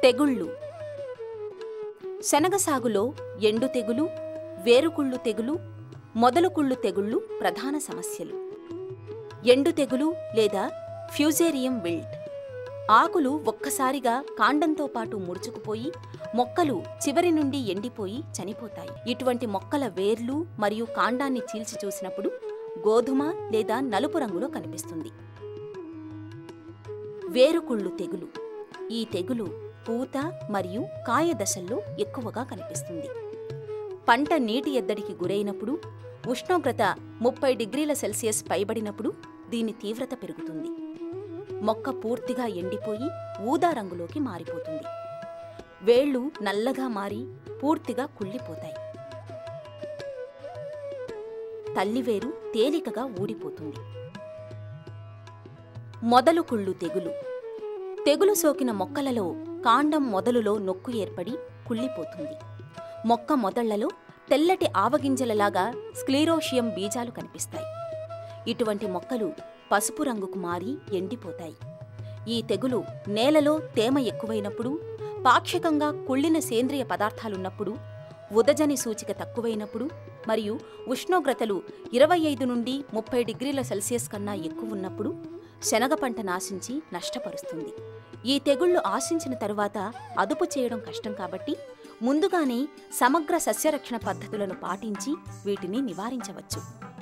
తెగుళ్ళు శనగ సాగులో ఎండు తెగులు వేరుకుళ్ళు తెగులు మొదలుకుళ్ళు తెగుళ్ళు ప్రధాన సమస్యలు ఎండు తెగులు లేదా ఫ్యూజేరియం విల్ట్ ఆకులు ఒక్కసారిగా కాండంతో పాటు ముడుచుకుపోయి మొక్కలు చివరి నుండి ఎండిపోయి చనిపోతాయి ఇటువంటి మొక్కల వేర్లు మరియు కాండాన్ని చీల్చి చూసినప్పుడు గోధుమ లేదా నలుపు రంగులో కనిపిస్తుంది వేరుకుళ్ళు తెగులు ఈ తెగులు పూత మరియు కాయ దశల్లో ఎక్కువగా కనిపిస్తుంది పంట నీటి ఎద్దడికి గురైనప్పుడు ఉష్ణోగ్రత ముప్పై డిగ్రీల సెల్సియస్ పైబడినప్పుడు దీని తీవ్రత పెరుగుతుంది మొక్క పూర్తిగా ఎండిపోయి ఊదా రంగులోకి మారిపోతుంది వేళ్ళు నల్లగా మారి పూర్తిగా కుళ్ళిపోతాయి తల్లివేరు తేలికగా ఊడిపోతుంది మొదలు కుళ్ళు తెగులు తెగులు సోకిన మొక్కలలో కాండం మొదలులో నొక్కు ఏర్పడి కుళ్ళిపోతుంది మొక్క మొదళ్లలో తెల్లటి ఆవగింజలలాగా స్క్లీరోషియం బీజాలు కనిపిస్తాయి ఇటువంటి మొక్కలు పసుపు రంగుకు మారి ఎండిపోతాయి ఈ తెగులు నేలలో తేమ ఎక్కువైనప్పుడు పాక్షికంగా కుళ్ళిన సేంద్రియ పదార్థాలున్నప్పుడు ఉదజని సూచిక తక్కువైనప్పుడు మరియు ఉష్ణోగ్రతలు ఇరవై ఐదు నుండి ముప్పై డిగ్రీల సెల్సియస్ కన్నా ఎక్కువ ఉన్నప్పుడు శనగ పంట నాశించి నష్టపరుస్తుంది ఈ తెగుళ్లు ఆశించిన తరువాత అదుపు చేయడం కష్టం కాబట్టి ముందుగానే సమగ్ర సస్యరక్షణ పద్ధతులను పాటించి వీటిని నివారించవచ్చు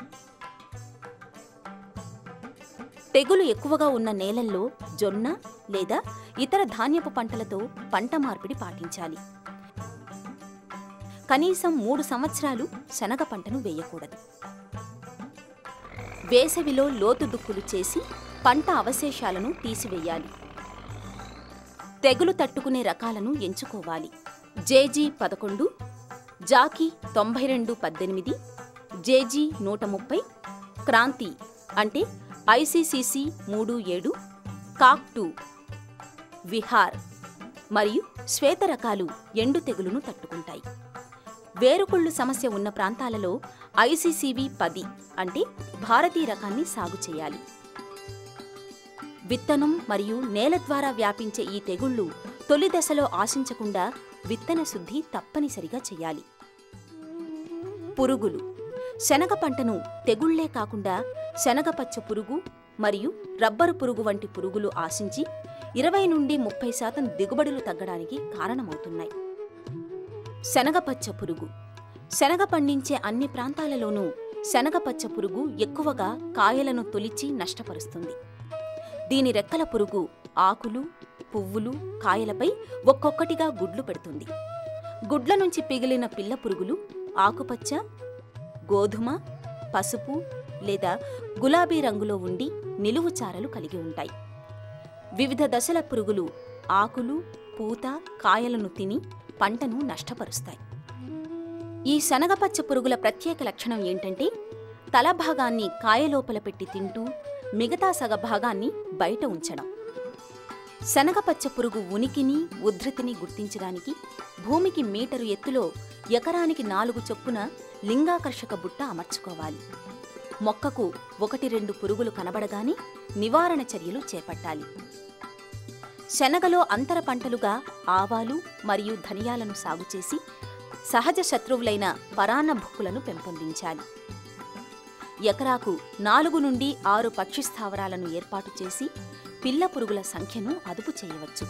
తెగులు ఎక్కువగా ఉన్న నేలల్లో జొన్న లేదా ఇతర ధాన్యపు పంటలతో పంట మార్పిడి పాటించాలి కనీసం మూడు సంవత్సరాలు శనగ పంటను వేయకూడదు వేసవిలో లోతు దుక్కులు చేసి పంట అవశేషాలను తీసివేయాలి తెగులు తట్టుకునే రకాలను ఎంచుకోవాలి జేజీ పదకొండు జాకీ తొంభై రెండు పద్దెనిమిది జేజీ నూట ముప్పై క్రాంతి అంటే ఐసీసీసీ మూడు ఏడు కాక్ టూ విహార్ మరియు శ్వేత రకాలు ఎండు తెగులును తట్టుకుంటాయి వేరుకుళ్ళు సమస్య ఉన్న ప్రాంతాలలో ఐసీసీవి పది అంటే భారతీయ రకాన్ని సాగు చేయాలి విత్తనం మరియు నేల ద్వారా వ్యాపించే ఈ తెగుళ్లు తొలి దశలో ఆశించకుండా విత్తన శుద్ధి తప్పనిసరిగా చేయాలి పురుగులు శనగ పంటను తెగుళ్లే కాకుండా శనగపచ్చ పురుగు మరియు రబ్బరు పురుగు వంటి పురుగులు ఆశించి ఇరవై నుండి ముప్పై శాతం దిగుబడులు తగ్గడానికి కారణమవుతున్నాయి శనగపచ్చ పురుగు శనగ పండించే అన్ని ప్రాంతాలలోనూ శనగపచ్చ పురుగు ఎక్కువగా కాయలను తొలిచి నష్టపరుస్తుంది దీని రెక్కల పురుగు ఆకులు పువ్వులు కాయలపై ఒక్కొక్కటిగా గుడ్లు పెడుతుంది గుడ్ల నుంచి పిగిలిన పిల్ల పురుగులు ఆకుపచ్చ గోధుమ పసుపు లేదా గులాబీ రంగులో ఉండి నిలువు చారలు కలిగి ఉంటాయి వివిధ దశల పురుగులు ఆకులు పూత కాయలను తిని పంటను నష్టపరుస్తాయి ఈ శనగపచ్చ పురుగుల ప్రత్యేక లక్షణం ఏంటంటే తల భాగాన్ని కాయలోపల పెట్టి తింటూ మిగతా సగ భాగాన్ని బయట ఉంచడం శనగపచ్చ పురుగు ఉనికిని ఉధృతిని గుర్తించడానికి భూమికి మీటరు ఎత్తులో ఎకరానికి నాలుగు చొప్పున లింగాకర్షక బుట్ట అమర్చుకోవాలి మొక్కకు ఒకటి రెండు పురుగులు కనబడగానే నివారణ చర్యలు చేపట్టాలి శనగలో అంతర పంటలుగా ఆవాలు మరియు ధనియాలను సాగు చేసి సహజ శత్రువులైన పరాన్న భుక్కులను పెంపొందించాలి ఎకరాకు నాలుగు నుండి ఆరు పక్షి స్థావరాలను ఏర్పాటు చేసి పిల్ల పురుగుల సంఖ్యను అదుపు చేయవచ్చు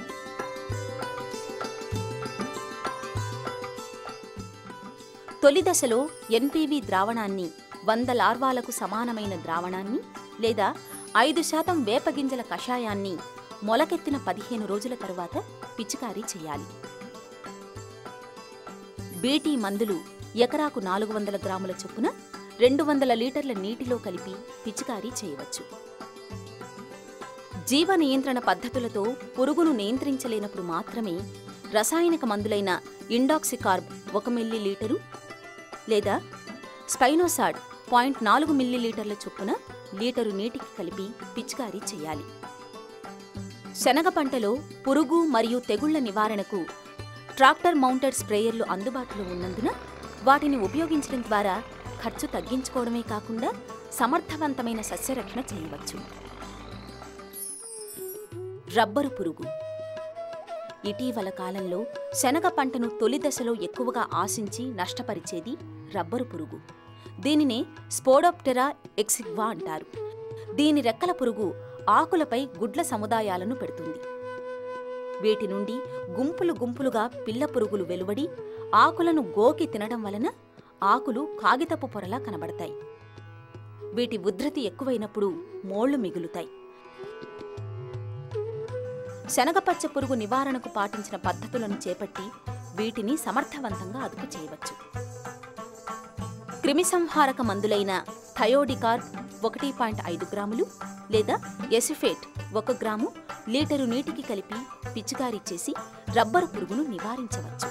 తొలి దశలో ఎన్పివి ద్రావణాన్ని వంద లార్వాలకు సమానమైన ద్రావణాన్ని లేదా ఐదు శాతం వేపగింజల కషాయాన్ని మొలకెత్తిన పదిహేను రోజుల తరువాత పిచికారీ చేయాలి బీటీ మందులు ఎకరాకు నాలుగు వందల గ్రాముల చొప్పున రెండు వందల లీటర్ల నీటిలో కలిపి పిచికారీ చేయవచ్చు జీవ నియంత్రణ పద్ధతులతో పురుగును నియంత్రించలేనప్పుడు మాత్రమే రసాయనిక మందులైన ఇండాక్సికార్బ్ ఒక మిల్లీ లీటరు లేదా స్పైనోసాడ్ పాయింట్ నాలుగు మిల్లీ లీటర్ల చొప్పున లీటరు నీటికి కలిపి పిచికారీ చేయాలి శనగ పంటలో పురుగు మరియు తెగుళ్ల నివారణకు ట్రాక్టర్ మౌంటెడ్ స్ప్రేయర్లు అందుబాటులో ఉన్నందున వాటిని ఉపయోగించడం ద్వారా ఖర్చు తగ్గించుకోవడమే కాకుండా సమర్థవంతమైన సస్యరక్షణ చేయవచ్చు రబ్బరు పురుగు ఇటీవల కాలంలో శనగ పంటను తొలి దశలో ఎక్కువగా ఆశించి నష్టపరిచేది రబ్బరు పురుగు దీనినే స్పోడోప్టెరా ఎక్సిగ్వా అంటారు దీని రెక్కల పురుగు ఆకులపై గుడ్ల సముదాయాలను పెడుతుంది వీటి నుండి గుంపులు గుంపులుగా పిల్ల పురుగులు వెలువడి ఆకులను గోకి తినడం వలన ఆకులు కాగితపు పొరలా కనబడతాయి వీటి ఉధృతి ఎక్కువైనప్పుడు మోళ్లు మిగులుతాయి శనగపచ్చ పురుగు నివారణకు పాటించిన పద్ధతులను చేపట్టి వీటిని సమర్థవంతంగా అదుపు చేయవచ్చు క్రిమిసంహారక మందులైన థయోడికార్ ఒకటి పాయింట్ ఐదు గ్రాములు లేదా ఎసిఫేట్ ఒక గ్రాము లీటరు నీటికి కలిపి పిచికారీ చేసి రబ్బరు పురుగును నివారించవచ్చు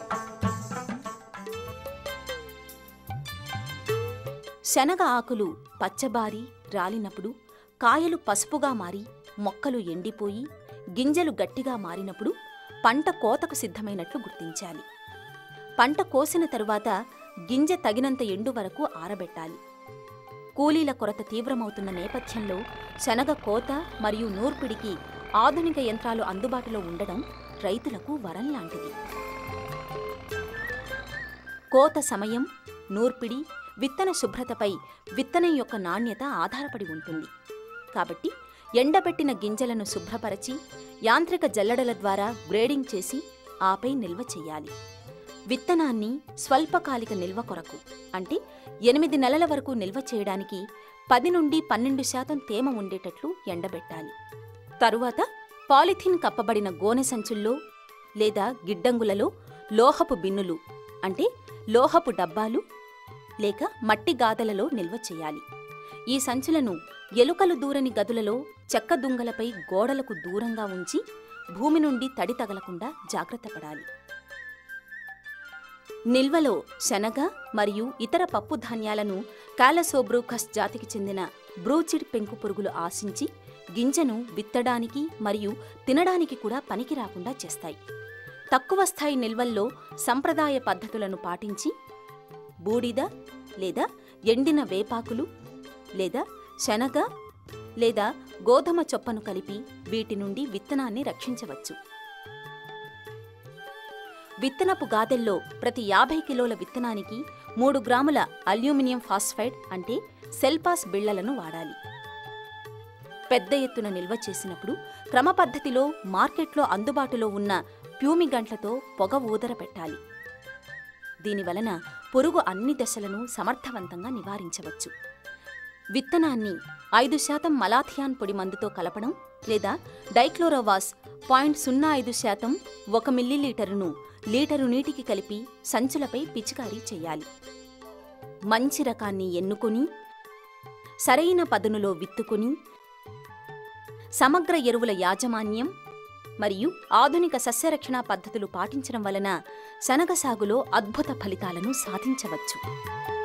శనగ ఆకులు పచ్చబారి రాలినప్పుడు కాయలు పసుపుగా మారి మొక్కలు ఎండిపోయి గింజలు గట్టిగా మారినప్పుడు పంట కోతకు సిద్ధమైనట్లు గుర్తించాలి పంట కోసిన తరువాత గింజ తగినంత ఎండు వరకు ఆరబెట్టాలి కూలీల కొరత తీవ్రమవుతున్న నేపథ్యంలో శనగ కోత మరియు నూర్పిడికి ఆధునిక యంత్రాలు అందుబాటులో ఉండడం రైతులకు వరం లాంటిది కోత సమయం నూర్పిడి విత్తన శుభ్రతపై విత్తనం యొక్క నాణ్యత ఆధారపడి ఉంటుంది కాబట్టి ఎండబెట్టిన గింజలను శుభ్రపరచి యాంత్రిక జల్లెడల ద్వారా గ్రేడింగ్ చేసి ఆపై నిల్వ చేయాలి విత్తనాన్ని స్వల్పకాలిక నిల్వ కొరకు అంటే ఎనిమిది నెలల వరకు నిల్వ చేయడానికి పది నుండి పన్నెండు శాతం తేమ ఉండేటట్లు ఎండబెట్టాలి తరువాత పాలిథిన్ కప్పబడిన గోనె సంచుల్లో లేదా గిడ్డంగులలో లోహపు బిన్నులు అంటే లోహపు డబ్బాలు లేక మట్టి గాదలలో నిల్వ చేయాలి ఈ సంచులను ఎలుకలు దూరని గదులలో చెక్క దుంగలపై గోడలకు దూరంగా ఉంచి భూమి నుండి తడి తగలకుండా జాగ్రత్త పడాలి నిల్వలో శనగ మరియు ఇతర పప్పు ధాన్యాలను కాలసోబ్రూకస్ జాతికి చెందిన బ్రూచిడ్ పెంకు పురుగులు ఆశించి గింజను విత్తడానికి మరియు తినడానికి కూడా పనికి రాకుండా చేస్తాయి తక్కువ స్థాయి నిల్వల్లో సంప్రదాయ పద్ధతులను పాటించి బూడిద లేదా ఎండిన వేపాకులు లేదా శనగ లేదా గోధుమ చొప్పను కలిపి వీటి నుండి విత్తనాన్ని రక్షించవచ్చు విత్తనపు గాదెల్లో ప్రతి యాభై కిలోల విత్తనానికి మూడు గ్రాముల అల్యూమినియం ఫాస్ఫైడ్ అంటే సెల్పాస్ బిళ్లలను వాడాలి పెద్ద ఎత్తున నిల్వ చేసినప్పుడు క్రమపద్ధతిలో మార్కెట్లో అందుబాటులో ఉన్న ప్యూమిగంట్లతో పొగ ఊదర పెట్టాలి దీనివలన పురుగు అన్ని దశలను సమర్థవంతంగా నివారించవచ్చు విత్తనాన్ని ఐదు శాతం మలాథియాన్ పొడి మందుతో కలపడం లేదా డైక్లోరోవాస్ పాయింట్ సున్నా ఐదు శాతం ఒక మిల్లీలీటరును లీటరు నీటికి కలిపి సంచులపై పిచికారీ చేయాలి మంచి రకాన్ని ఎన్నుకొని సరైన పదునులో విత్తుకుని సమగ్ర ఎరువుల యాజమాన్యం మరియు ఆధునిక సస్యరక్షణ పద్ధతులు పాటించడం వలన శనగ సాగులో అద్భుత ఫలితాలను సాధించవచ్చు